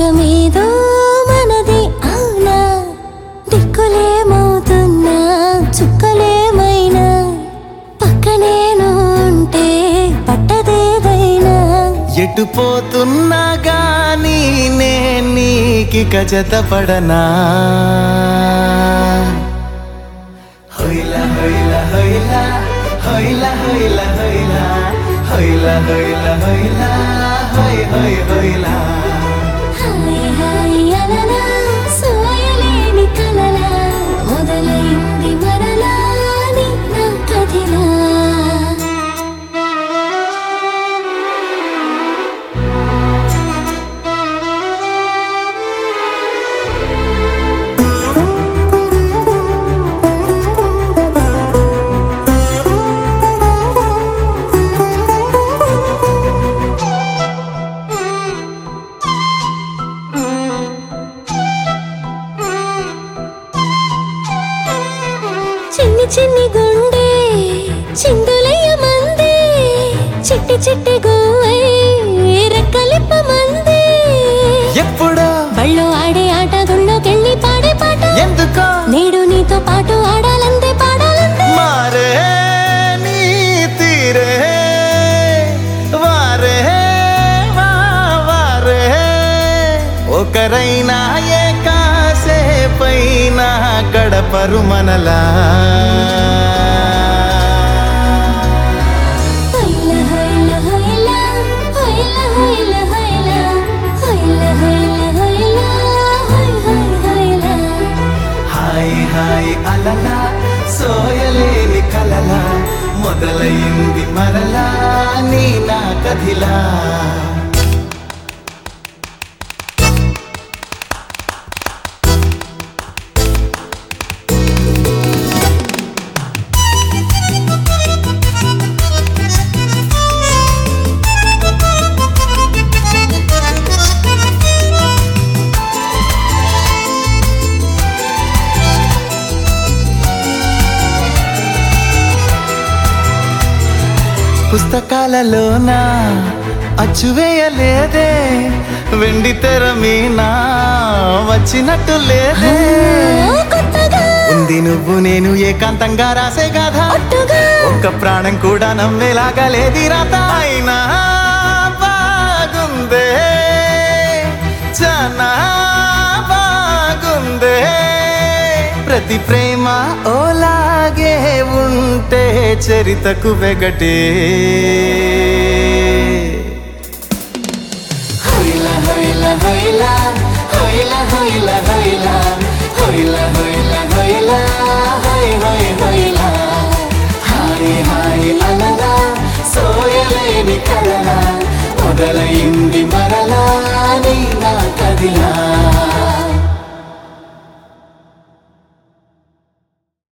స్వర్గమేదో మనది అవునా దిక్కులేమవుతున్నా చుక్కలేమైనా పక్కనేను ఉంటే పట్టదేదైనా ఎటు పోతున్నా గాని నే నీకిక జతపడనా హొయ్లా హొయ్లా హొయ్లా హొయ్లా హొయ్లా హొయ్లా హొయ్లా హొయ్లా హొయ్లా హొయ్ హొయ్ హొయ్లా హాయ్ హాయ్ అననా సోయలేని కలలా మొదలైంది మరలా నీ నా కథిలా చిన్ని చిన్ని గుండె చిందులయ్య మంది చిట్టి చిట్టి గువ్వై రెక్కలిప్ప మంది ఎప్పుడో బళ్ళు ఆడే ఆట గుళ్ళోకెళ్ళి పాడే పాట ఎందుకో నేడు నీతో పాటు ఆడాలంతే పాడాలంతే మారే నీ తీరే వారే వా వారే ఒకరైనా ఏ కాసేపైనా గడపరు మనలా హైల హైల హైల హైల హైల హైల హైల హైల హైల హై హై హైల హాయ్ హాయ్ అలలా సోయలేని కలలా మొదలైంది మరలా నీ నా కథిలా పుస్తకాలలోన అచ్చువేయలేదే వెండి తెర మీన వచ్చినట్టు లేదే ఓ కొత్తగా ఉంది నువ్వు నేను ఏకాంతంగా రాసే కథ ఒట్టుగా ఒక్క ప్రాణం కూడా నమ్మేలాగా లేది రాత అయినా బాగుందే చాలా బాగుందే ప్రతి ప్రేమ ఓలాగే ఉంటే చరితకు వెగటే హొయ్ల హొయ్ల హొయ్ల హొయ్ల హొయ్ల హొయ్ల హొయ్ల హొయ్ల హొయ్ల హొయ్ హొయ్ హొయ్ల హాయ్ హాయ్ అలలా సోయలేని కలలా మొదలైంది మరలా నీ నా కదిలా